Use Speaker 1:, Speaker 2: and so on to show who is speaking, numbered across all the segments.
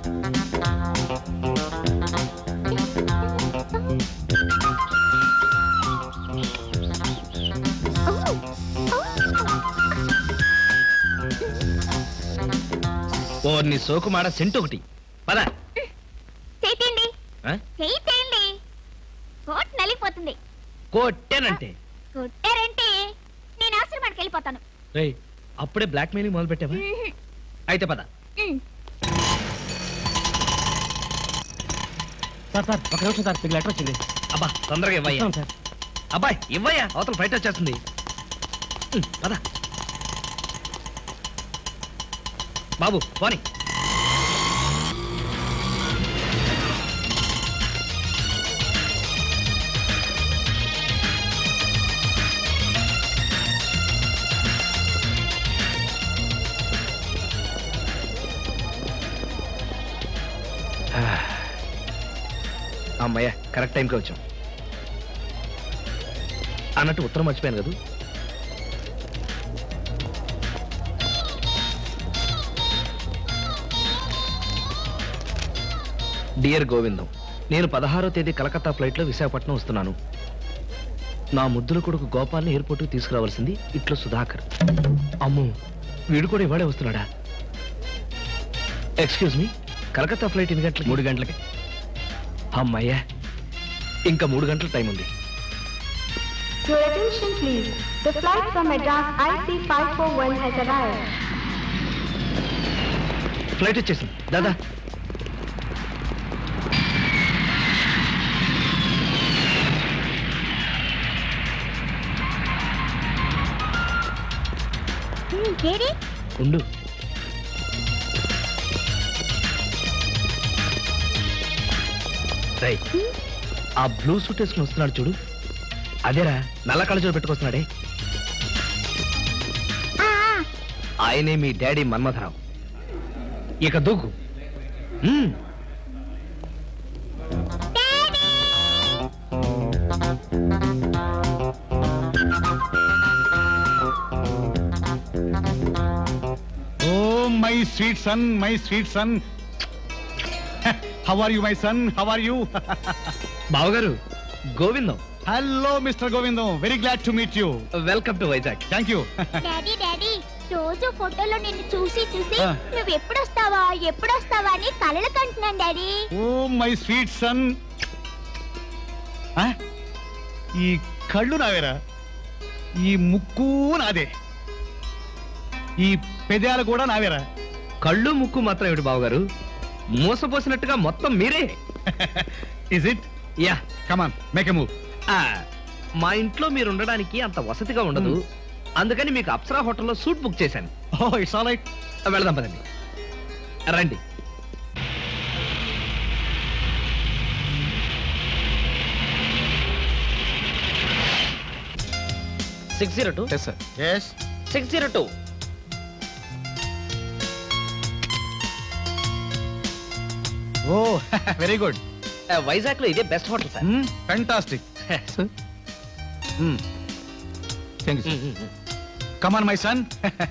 Speaker 1: ఓ నీ సోకుమాడ సెంటు ఒకటి పద
Speaker 2: చేయండి
Speaker 1: ఆ?
Speaker 2: చేయండి కోట్ నలిగిపోతుంది
Speaker 1: కొట్టానంటే
Speaker 2: కొట్టారంటే నేను ఆశ్రమానికి వెళ్ళిపోతాను
Speaker 1: రేయ్ అప్పుడే బ్లాక్ మెయిలింగ్ మొదలు పెట్టావా అయితే పద
Speaker 3: సార్ సార్ ఒక నిమిషం సార్ మీకు లెటర్ వచ్చింది
Speaker 1: అబ్బా తొందరగా ఇవ్వయ్యా
Speaker 3: ఇస్తాను సార్
Speaker 1: అబ్బాయి ఇవ్వయ్యా అవతల బయట వచ్చేస్తుంది ఉమ్, పద బాబు పోని అమ్మయ్య కరెక్ట్ టైంకి వచ్చాం అన్నట్టు ఉత్తరం మర్చిపోయాను కదా డియర్ గోవిందం నేను పదహారో తేదీ కలకత్తా ఫ్లైట్లో విశాఖపట్నం వస్తున్నాను నా ముద్దుల కొడుకు గోపాల్ని ఎయిర్పోర్ట్కి తీసుకురావాల్సింది ఇట్లో సుధాకర్ అమ్మో వీడు కూడా ఇవాడే వస్తున్నాడా ఎక్స్క్యూజ్ మీ కలకత్తా ఫ్లైట్ ఎన్ని గంటలకి మూడు గంటలకి అమ్మయ్యా ఇంకా మూడు గంటల టైం ఉంది
Speaker 4: Your attention please. The flight from Madras IC541 has arrived.
Speaker 1: Flight వచ్చేసింది దాదా
Speaker 2: ఏడి
Speaker 1: ఉండు రై ఆ బ్లూ సూట్ వేసుకుని వస్తున్నాడు చూడు అదేరా నల్ల కళ్ళజోడు పెట్టుకొస్తున్నాడే
Speaker 2: ఆ,
Speaker 1: ఆయనే మీ డాడీ మన్మథరావు ఇక దూకు మ్మ్.
Speaker 5: Oh my sweet son my sweet son how are you my son how are you
Speaker 1: బావగారు Govindam
Speaker 5: hello mister Govindam very glad to meet you
Speaker 1: welcome to Vizag
Speaker 5: thank you
Speaker 2: daddy daddy రోజు ఫోటోలో నిన్ను చూసి చూసి
Speaker 5: ఆ.
Speaker 2: నువ్వు ఎప్పుడు వస్తావా ఎప్పుడు వస్తావా అని కలలు కంటున్నాను daddy
Speaker 5: oh my sweet son ఈ కళ్ళు నావేరా ఈ ముక్కు నాదే ఈ పెదాలు కూడా నావేరా
Speaker 1: కళ్ళు ముక్కు మాత్రం ఏమిటి బావగారు మూసపోసినట్టుగా మొత్తం మీరే
Speaker 5: is it
Speaker 1: yeah
Speaker 5: come on make a move
Speaker 1: ఆ, మా ఇంట్లో మీరు ఉండడానికి అంత వసతిగా ఉండదు అందుకని మీకు అప్సరా హోటల్లో సూట్ బుక్ చేశాను
Speaker 5: ఓ ఇట్స్ ఆల్ రైట్
Speaker 1: వెళదాం పదండి రండి six zero two
Speaker 5: yes sir yes
Speaker 1: six zero two
Speaker 5: oh very good
Speaker 1: Vizag లో ఇదే best hotel sir
Speaker 5: fantastic thank you come on my son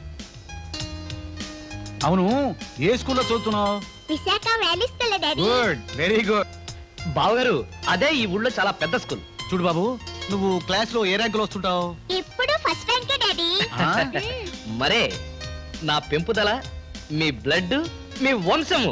Speaker 5: అవును ఏ స్కూల్లో చదువుతున్నావు
Speaker 2: Visakha valley school daddy
Speaker 5: good very good
Speaker 1: బావగారు అదే ఈ ఊళ్ళో చాలా పెద్ద స్కూల్
Speaker 5: చూడు బాబు నువ్వు క్లాస్ లో ఏ ర్యాంకులో వస్తుంటావు
Speaker 2: ఇప్పుడు ఫస్ట్ ర్యాంక్ డాడీ
Speaker 5: ఆ?
Speaker 1: మరే నా పెంపుదల మీ బ్లడ్ మీ వంశము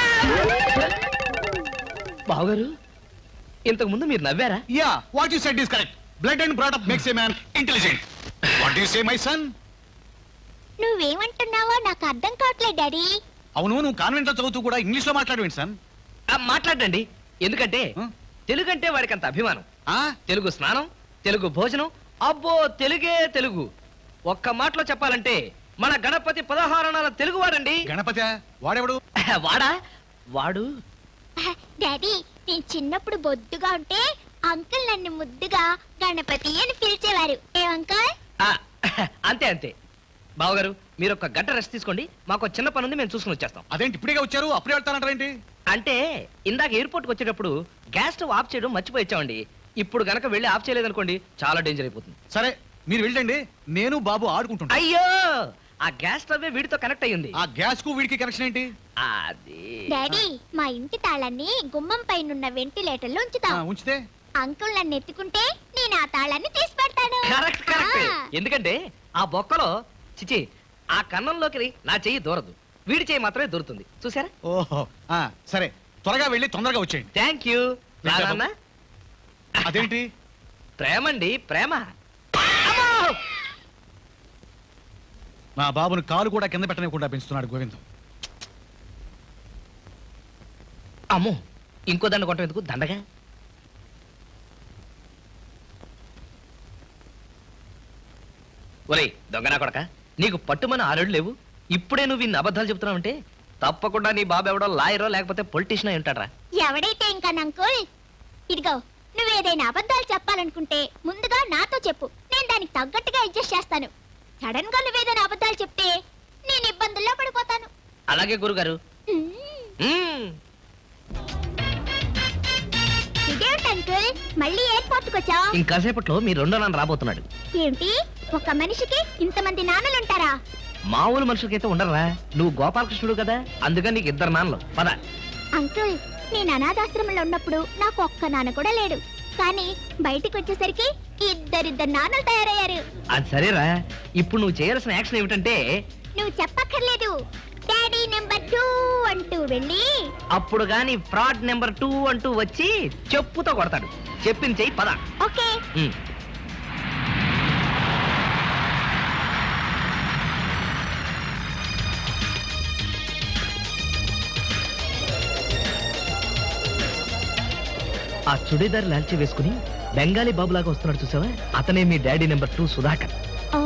Speaker 1: బావగారు ఇంతకు ముందు మీరు నవ్వారా
Speaker 5: yeah what you said is correct blood and brought up makes a man intelligent what you say my son
Speaker 2: నువ్వేమంటున్నావో నాకు అర్థం కావట్లేదు డాడీ
Speaker 5: అవును నువ్వు కాన్వెంట్ లో చదువుతూ కూడా ఇంగ్లీష్ లో మాట్లాడవేంటి సన్
Speaker 1: ఆ, మాట్లాడండి ఎందుకంటే
Speaker 5: Huh?
Speaker 1: తెలుగు అంటే వాడికి అంత అభిమానం
Speaker 5: ఆ
Speaker 1: తెలుగు స్నానం తెలుగు భోజనం అబ్బో తెలుగే తెలుగు ఒక్క మాటలో చెప్పాలంటే మన గణపతి పదహారణాల తెలుగు వాడండి
Speaker 5: గణపతి వాడెవడు
Speaker 1: వాడా వాడు
Speaker 2: డాడీ నేను చిన్నప్పుడు బొద్దుగా ఉంటే అంకుల్ నన్ను ముద్దుగా గణపతి అని పిలిచేవారు ఏ అంకుల్
Speaker 1: ఆ, అంతే అంతే బావగారు మీరు ఒక గంట రెస్ట్ తీసుకోండి మాకు ఒక చిన్న పని ఉంది మేము చూసుకుని వచ్చేస్తాం
Speaker 5: అదేంటి ఇప్పుడే వచ్చారు అప్పుడే వెళ్తానంటారేంటి
Speaker 1: అంటే ఇందాక ఎయిర్పోర్ట్కి వచ్చేటప్పుడు గ్యాస్ స్టవ్ ఆఫ్ చేయడం మర్చిపోయి వచ్చామండి ఇప్పుడు గనక వెళ్ళి ఆఫ్ చేయలేదనుకోండి చాలా డేంజర్ అయిపోతుంది
Speaker 5: సరే మీరు వెళ్ళండి నేను బాబు ఆడుకుంటుంటా
Speaker 1: అయ్యో ఆ గ్యాస్ స్టవ్ వీడితో కనెక్ట్ అయ్యింది
Speaker 5: ఆ గ్యాస్ కు వీడికి కనెక్షన్ ఏంటి
Speaker 1: అది
Speaker 2: డాడీ మా ఇంటి తాళాన్ని గుమ్మం పైనున్న వెంటిలేటర్ లో
Speaker 5: ఆ,
Speaker 2: ఉంచుతాం
Speaker 5: ఉంచితే
Speaker 2: అంకుల్ నన్ను ఎత్తుకుంటే నేను ఆ తాళాన్ని తీసి పెడతాను
Speaker 1: కరెక్ట్ కరెక్ట్
Speaker 2: ఆ.
Speaker 1: ఎందుకంటే ఆ బొక్కలో చిచి ఆ కన్నంలోకి నా చెయ్యి దూరదు వీడి చెయ్యి మాత్రమే దూరుతుంది చూసారా
Speaker 5: ఓహో ఆ, సరే త్వరగా వెళ్ళి తొందరగా వచ్చేయండి
Speaker 1: థ్యాంక్ యూ
Speaker 5: ఏంటమ్మా? అదేంటి
Speaker 1: ప్రేమండి ప్రేమ
Speaker 5: మా బాబును కాలు కూడా కింద పెట్టనివ్వకుండా పెంచుతున్నాడు గోవిందం
Speaker 1: అమ్మో ఇంకో దండ కొట్టం ఎందుకు దండగా ఒరేయ్ దొంగనా కొడక నీకు పట్టుమని ఆరేళ్ళు లేవు ఇప్పుడే నువ్వు ఇన్ని అబద్ధాలు చెప్తున్నావంటే తప్పకుండా నీ బాబు ఎవడో లాయరో లేకపోతే పొలిటీషియన్ అయి ఉంటాడ్రా
Speaker 2: ఎవడైతే ఇంకా అంకుల్ ఇదిగో నువ్వేదైనా అబద్ధాలు చెప్పాలనుకుంటే ముందుగా నాతో చెప్పు నేను దానికి తగ్గట్టుగా అడ్జస్ట్ చేస్తాను సడన్ గా నువ్వేదైనా అబద్ధాలు చెప్తే నేను ఇబ్బందుల్లో పడిపోతాను
Speaker 1: అలాగే గురుగారు
Speaker 2: మ్మ్.
Speaker 1: మ్మ్.
Speaker 2: ఇదేమిటి అంకుల్ మళ్ళీ ఎయిర్పోర్ట్ కు వచ్చావు
Speaker 1: ఇంకాసేపట్లో మీ రెండో నాన్న రాబోతున్నాడు
Speaker 2: ఏమిటి ఒక మనిషికి ఇంతమంది నాన్నలుంటారా
Speaker 1: మామూలు మనుషులకైతే ఉండరా నువ్వు గోపాలకృష్ణుడు కదా అందుకని నీకు ఇద్దరు నాన్నలు పద
Speaker 2: అంకుల్ నేను అనాథాశ్రమంలో ఉన్నప్పుడు నాకు ఒక్క నాన్న కూడా లేడు కానీ బయటికి వచ్చేసరికి ఇద్దరిద్దరు నాన్నలు తయారయ్యారు
Speaker 1: అది సరేరా ఇప్పుడు నువ్వు చేయాల్సిన యాక్షన్ ఏమిటంటే
Speaker 2: నువ్వు చెప్పక్కర్లేదు డాడీ నెంబర్ టూ అంటూ వెళ్ళి
Speaker 1: అప్పుడు గాని ఫ్రాడ్ నెంబర్ టూ అంటూ వచ్చి చెప్పుతో కొడతాడు చెప్పింది చెయ్యి పద
Speaker 2: ఓకే
Speaker 1: ఉమ్. ఆ చుడీదార్ లాల్చి వేసుకుని బెంగాలీ బాబులాగా వస్తున్నాడు చూసావా అతనే మీ daddy number two Sudhakar
Speaker 2: oh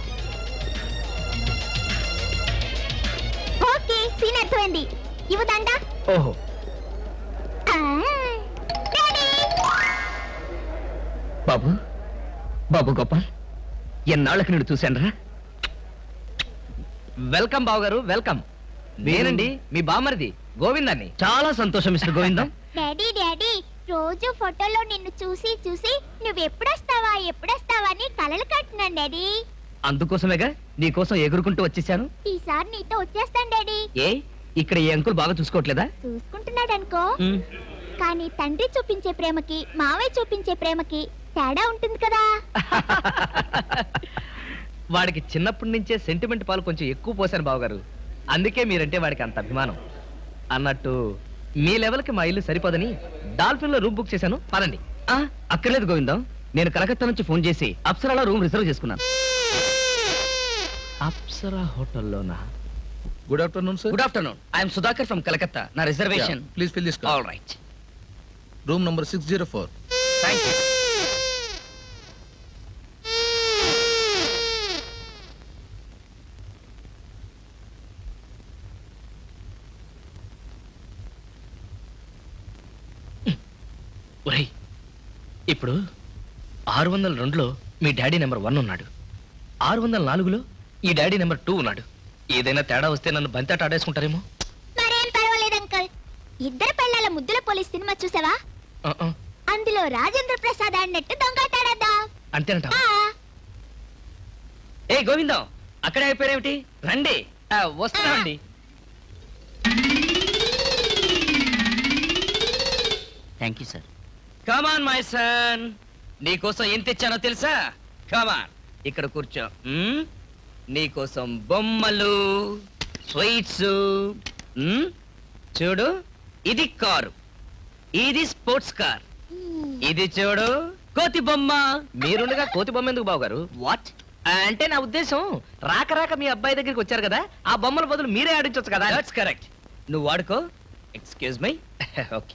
Speaker 2: okay scene అర్థమైంది ఇవ్వదండా
Speaker 1: ఓహో
Speaker 2: డాడీ
Speaker 1: బాబు బాబు గోపాల్ ఎన్నాళ్ళకి నేను చూశానురా వెల్కమ్ బాబు గారు వెల్కమ్ నేనండి మీ బామరిది గోవిందాన్ని చాలా సంతోషం మిస్టర్ గోవిందం
Speaker 2: డాడీ డాడీ రోజు ఫోటోలో నిన్ను చూసి చూసి నువ్వు ఎప్పుడొస్తావా ఎప్పుడొస్తావా అని కలలు కట్టినాను డాడీ
Speaker 1: అందుకోసమేగా నీకోసం ఎగురుకుంటూ వచ్చేసాను
Speaker 2: ఈసారి నీతో వచ్చేస్తాను డాడీ
Speaker 1: ఏ ఇక్కడ ఈ అంకుల్ బాగా చూసుకోవట్లేదా
Speaker 2: చూసుకుంటున్నాడు అనుకో కానీ తండ్రి చూపించే ప్రేమకి మావయ్య చూపించే ప్రేమకి తేడా ఉంటుంది కదా
Speaker 1: వాడికి చిన్నప్పటి నుంచే సెంటిమెంట్ పాలు కొంచెం ఎక్కువ పోసాను బావగారు అందుకే మీరంటే వాడికి అంత అభిమానం అన్నట్టు మీ లెవెల్కి మా ఇల్లు సరిపోదని డాల్ఫిన్ లో రూమ్ బుక్ చేశాను పదండి ఆ, అక్కర్లేదు గోవిందం నేను కలకత్తా నుంచి ఫోన్ చేసి అప్సరాలో రూమ్ రిజర్వ్ చేసుకున్నాను అప్సరా హోటల్లోనా
Speaker 6: good afternoon sir
Speaker 1: good afternoon I'm Sudhakar from Calcutta నా reservation
Speaker 6: please fill this
Speaker 1: all right
Speaker 6: room number six zero four
Speaker 1: thank you ఒరేయ్ ఇప్పుడు ఆరు వందల రెండులో మీ డాడీ నెంబర్ వన్ ఉన్నాడు ఆరు వందల నాలుగులో ఈ డాడీ నెంబర్ టూ ఉన్నాడు ఏదైనా తేడా వస్తే నన్ను బంతాట ఆడేసుకుంటారేమో
Speaker 2: మరేం పర్వాలేదు అంకల్ ఇద్దరు పిల్లల ముద్దుల పోలీస్ సినిమా చూసావా
Speaker 1: ఆ, ఆ,
Speaker 2: అందులో రాజేంద్ర ప్రసాద్ ఆడినట్టు దొంగటాడద్దా
Speaker 1: అంతేనంటావా ఏ గోవిందం అక్కడే అయిపోయారేమిటి రండి ఆ, వస్తున్నామండి
Speaker 3: thank you sir
Speaker 1: come on my son నీకోసం ఏం తెచ్చానో తెలుసా కమాన్ ఇక్కడ కూర్చో మ్మ్? నీకోసం బొమ్మలు స్వీట్స్ మ్మ్? చూడు ఇది కారు ఇది స్పోర్ట్స్ కార్ ఇది చూడు కోతి బొమ్మ మీరుండగా కోతి బొమ్మ ఎందుకు బావగారు వాట్ అంటే నా ఉద్దేశం రాక రాక మీ అబ్బాయి దగ్గరికి వచ్చారు కదా ఆ బొమ్మల బదులు మీరే ఆడించవచ్చు కదా దట్స్ కరెక్ట్ నువ్వు వాడుకో ఎక్స్క్యూజ్ మై ఓకే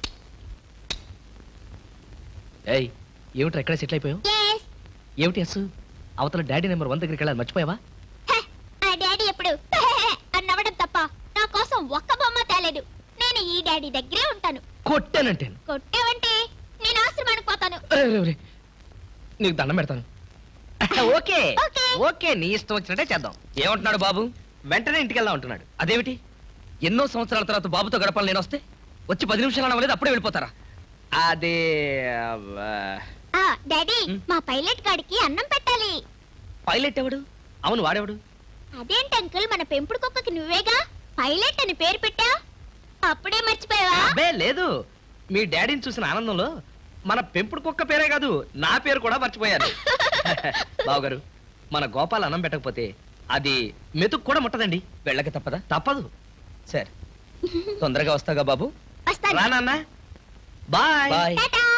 Speaker 1: ఏయ్ ఏమిటి ఎక్కడ సెటిల్ అయిపోయావు
Speaker 2: ఎస్
Speaker 1: ఏమిటి ఎస్ అవతల డాడీ నెంబర్ వన్ దగ్గరికి వెళ్ళాలి మర్చిపోయావా
Speaker 2: ఆ డాడీ ఎప్పుడు అని నవ్వడం తప్ప నా కోసం ఒక్క బొమ్మ తేలేదు నేను ఈ డాడీ దగ్గరే ఉంటాను
Speaker 1: కొట్టానంటే
Speaker 2: కొట్టేవంటే నేను ఆశ్రమానికి పోతాను
Speaker 1: నీకు దండం పెడతాను ఓకే
Speaker 2: ఓకే.
Speaker 1: ఓకే నీ ఇష్టం వచ్చినట్టే చేద్దాం ఏమంటున్నాడు బాబు వెంటనే ఇంటికి వెళ్దాం అంటున్నాడు అదేమిటి ఎన్నో సంవత్సరాల తర్వాత బాబుతో గడపాలి నేను వస్తే వచ్చి పది నిమిషాలు అనవలేదు అప్పుడే వెళ్ళిపోతారా అదే ఆ,
Speaker 2: ఆ డాడీ
Speaker 1: మ్.
Speaker 2: మా పైలట్ గాడికి అన్నం పెట్టాలి
Speaker 1: పైలట్ ఎవడు అవును వాడెవడు
Speaker 2: అదేంటి అంకుల్ మన పెంపుడు కుక్కకి నువ్వేగా పైలట్ అని పేరు పెట్టా అప్పుడే మర్చిపోయావా
Speaker 1: అబ్బే లేదు మీ డాడీని చూసిన ఆనందంలో మన పెంపుడు కుక్క పేరే కాదు నా పేరు కూడా మర్చిపోయాను బావగారు మన గోపాల్ అన్నం పెట్టకపోతే అది మెతుకు కూడా ముట్టదండి వెళ్ళక తప్పదా తప్పదు సరే తొందరగా వస్తాగా బాబు
Speaker 2: వస్తాను
Speaker 1: రానన్నా బాయ్
Speaker 3: బాయ్
Speaker 2: టాటా